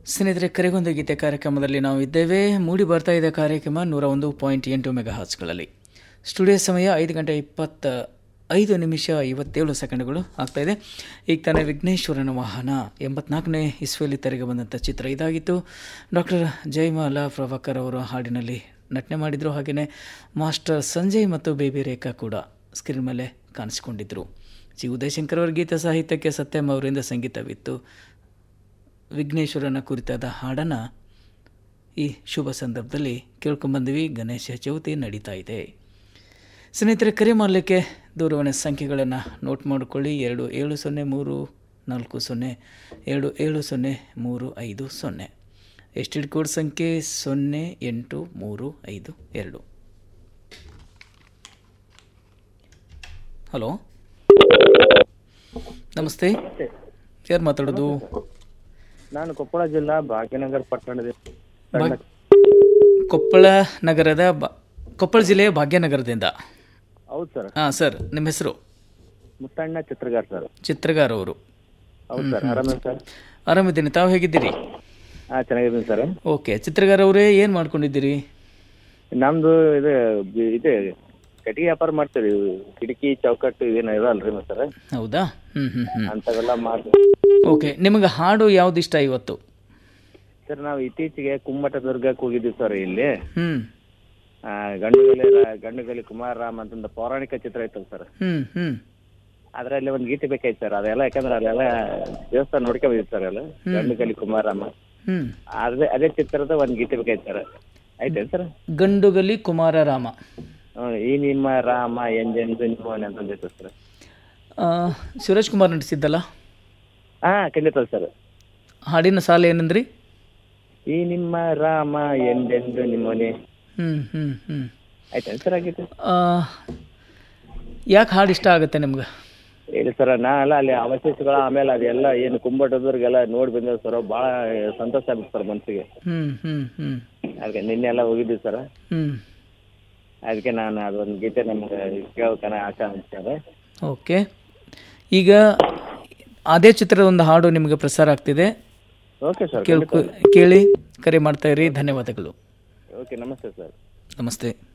ಸ್ನೇಹಿತರೆ ಕರೆಗೊಂದು ಗೀತೆ ಕಾರ್ಯಕ್ರಮದಲ್ಲಿ ನಾವು ಇದ್ದೇವೆ ಮೂಡಿ ಬರ್ತಾ ಇದೆ ಕಾರ್ಯಕ್ರಮ ನೂರ ಒಂದು ಪಾಯಿಂಟ್ ಎಂಟು ಮೆಗಾ ಹಾರ್ಸ್ಗಳಲ್ಲಿ ಸ್ಟುಡಿಯೋ ಸಮಯ ಐದು ಗಂಟೆ ಇಪ್ಪತ್ತ ಐದು ನಿಮಿಷ ಐವತ್ತೇಳು ಸೆಕೆಂಡ್ಗಳು ಆಗ್ತಾಯಿದೆ ಈಗ ತಾನೇ ವಿಘ್ನೇಶ್ವರನ ವಾಹನ ಎಂಬತ್ನಾಲ್ಕನೇ ಇಸ್ವಿಯಲ್ಲಿ ತೆರೆಗೆ ಬಂದಂಥ ಚಿತ್ರ ಇದಾಗಿತ್ತು ಡಾಕ್ಟರ್ ಜಯಮಾಲಾ ಪ್ರಭಾಕರ್ ಅವರು ಹಾಡಿನಲ್ಲಿ ನಟನೆ ಮಾಡಿದರು ಹಾಗೆಯೇ ಮಾಸ್ಟರ್ ಸಂಜಯ್ ಮತ್ತು ಬೇಬಿ ರೇಖಾ ಕೂಡ ಸ್ಕ್ರೀನ್ ಮೇಲೆ ಕಾಣಿಸಿಕೊಂಡಿದ್ದರು ಜಿ ಉದಯಶಂಕರ್ ಅವರ ಗೀತ ಸಾಹಿತ್ಯಕ್ಕೆ ಸತ್ಯಂ ಅವರಿಂದ ಸಂಗೀತವಿತ್ತು ವಿಘ್ನೇಶ್ವರನ ಕುರಿತಾದ ಹಾಡನ್ನು ಈ ಶುಭ ಸಂದರ್ಭದಲ್ಲಿ ಕೇಳ್ಕೊಂಬಂದ್ವಿ ಗಣೇಶ ಚೌತಿ ನಡೀತಾ ಇದೆ ಸ್ನೇಹಿತರೆ ಕರೆ ಮಾಡಲಿಕ್ಕೆ ದೂರವಾಣಿ ಸಂಖ್ಯೆಗಳನ್ನು ನೋಟ್ ಮಾಡಿಕೊಳ್ಳಿ ಎರಡು ಏಳು ಸೊನ್ನೆ ಮೂರು ನಾಲ್ಕು ಸೊನ್ನೆ ಎರಡು ಏಳು ಸೊನ್ನೆ ಮೂರು ಐದು ಸೊನ್ನೆ ಎಸ್ಟಿಡ್ ಕೋಡ್ ಸಂಖ್ಯೆ ಸೊನ್ನೆ ಎಂಟು ಮೂರು ಐದು ಎರಡು ಹಲೋ ನಮಸ್ತೆ ಯಾರು ಮಾತಾಡೋದು ನಾನು ಕೊಪ್ಪಳ ಜಿಲ್ಲಾ ಭಾಗ್ಯನಗರ ಪಟ್ಟಣದಿಂದ ಭಾಗ್- ಕೊಪ್ಪಳ ನಗರದ ಬ ಕೊಪ್ಪಳ ಜಿಲ್ಲೆಯ ಭಾಗ್ಯನಗರದಿಂದ ಹೌದು ಸರ್ ಹಾಂ ಸರ್ ನಿಮ್ಮ ಹೆಸರು ಮುತ್ತಣ್ಣ ಚಿತ್ರಗಾರ್ ಸರ್ ಚಿತ್ರಗಾರ ಅವರು ಹೌದು ಸರ್ ಆರಾಮ ಸರ್ ಆರಾಮಿದ್ದೀನಿ ತಾವು ಹೇಗಿದ್ದೀರಿ ಹಾ ಚೆನ್ನಾಗಿದ್ದೀನಿ ಸರ್ ಓಕೆ ಚಿತ್ರಗಾರ ಅವರೇ ಏನು ಮಾಡ್ಕೊಂಡಿದ್ದೀರಿ ನಮ್ದು ಇದು ಬಿ- ಇದೆ ಕಟ್ಟಿಗೆ ವ್ಯಾಪಾರ ಮಾಡ್ತೀವಿ ಇವು ಕಿಟಕಿ ಚೌಕಟ್ಟು ಇವೇನು ಇರಲ್ರಿ ಸರ್ ಹೌದಾ ಹ್ಞೂ ಹ್ಞೂ ಹ್ಞೂ ಅಂಥವೆಲ್ಲ ಮಾಡಿ ಓಕೆ ನಿಮಗೆ ಹಾಡು ಯಾವ್ದು ಇಷ್ಟ ಇವತ್ತು ಸರ್ ನಾವು ಇತ್ತೀಚೆಗೆ ಕುಮ್ಮಟ ದುರ್ಗಕ್ಕೆ ಹೋಗಿದ್ವಿ ಸರ್ ಇಲ್ಲಿ ಹ್ಞೂ ಆ, ಗಂಡುಗಲಿ ರಾ- ಗಂಡುಗಲಿ ಕುಮಾರರಾಮ್ ಅಂತಂದ ಪೌರಾಣಿಕ ಚಿತ್ರ ಐತಲ್ಲ ಸರ್ ಹ್ಞೂ ಹ್ಞೂ ಅದ್ರಲ್ಲಿ ಒಂದು ಗೀತೆ ಬೇಕಾಯ್ತು ಸರ್ ಅದೆಲ್ಲ ಯಾಕಂದ್ರೆ ಅಲ್ಲೆಲ್ಲ ದೇವಸ್ಥಾನ ನೋಡ್ಕೊಂಡಿದ್ವಿ ಸರ್ ಎಲ್ಲ ಗಂಡುಗಲಿ ಕುಮಾರರಾಮ ಹ್ಞೂ ಅದೇ ಅದೇ ಚಿತ್ರದ ಒಂದು ಗೀತೆ ಬೇಕಾಯ್ತು ಸರ್ ಆಯ್ತೇನು ಸರ್ ಗಂಡುಗಲಿ ಕುಮಾರ ರಾಮ ಹ್ಮ್, ಈ ನಿಮ್ಮ ರಾಮ ಎಂದೆಂದು ನಿಮ್ಮವನೇ ಅಂತಂದಿತ್ತು ಸರ್ ಆ, ಶಿವರಾಜ್ ಕುಮಾರ್ ನಟಿಸಿದ್ದಲ್ಲ ಹಾ ಖಂಡಿತ ಸರ್ ಹಾಡಿನ ಸಾಲ ಏನಂದ್ರಿ ಈ ನಿಮ್ಮ ರಾಮ ಎಂದೆಂದು ನಿಮ್ಮನೆ ಹ್ಞೂ ಹ್ಞೂ ಹ್ಞೂ ಆಯ್ತಾ ಸರ್ ಆಗಿತ್ತು ಯಾಕೆ ಹಾಡು ಇಷ್ಟ ಆಗುತ್ತೆ ನಿಮ್ಗೆ ಇಲ್ಲ ಸರ್ ನಾ ಅಲ್ಲ ಅಲ್ಲಿ ಅವಶೇಷಗಳು ಆಮೇಲೆ ಅದೆಲ್ಲ ಏನು ಕುಂಬಟದವ್ರಿಗೆಲ್ಲ ನೋಡಿ ಬಂದಿದೆ ಸರ್ ಭಾಳ ಸಂತೋಷ ಆಗುತ್ತೆ ಸರ್ ಮನಸ್ಸಿಗೆ ಹ್ಞೂ ಹ್ಞೂ ಹ್ಞೂ ಅದಕ್ಕೆ ನಿನ್ನೆ ಎಲ್ಲ ಹೋಗಿದ್ವಿ ಸರ್ ಹ್ಞೂ ಅದಕ್ಕೆ ನಾನು ಅದೊಂದು ಗೀತೆ ನಮ್ಗೆ ಕೇಳ್ತಾನೆ ಆಸೆ ಅನಿಸ್ತದೆ ಓಕೆ ಈಗ ಅದೇ ಚಿತ್ರದ ಒಂದು ಹಾಡು ನಿಮಗೆ ಪ್ರಸಾರ ಆಗ್ತಿದೆ ಓಕೆ ಸರ್ ಕೇಳ್ಕೊ ಕೇಳಿ ಕರೆ ಮಾಡ್ತಾ ಇರಿ ಧನ್ಯವಾದಗಳು ಓಕೆ ನಮಸ್ತೆ ಸರ್ ನಮಸ್ತೆ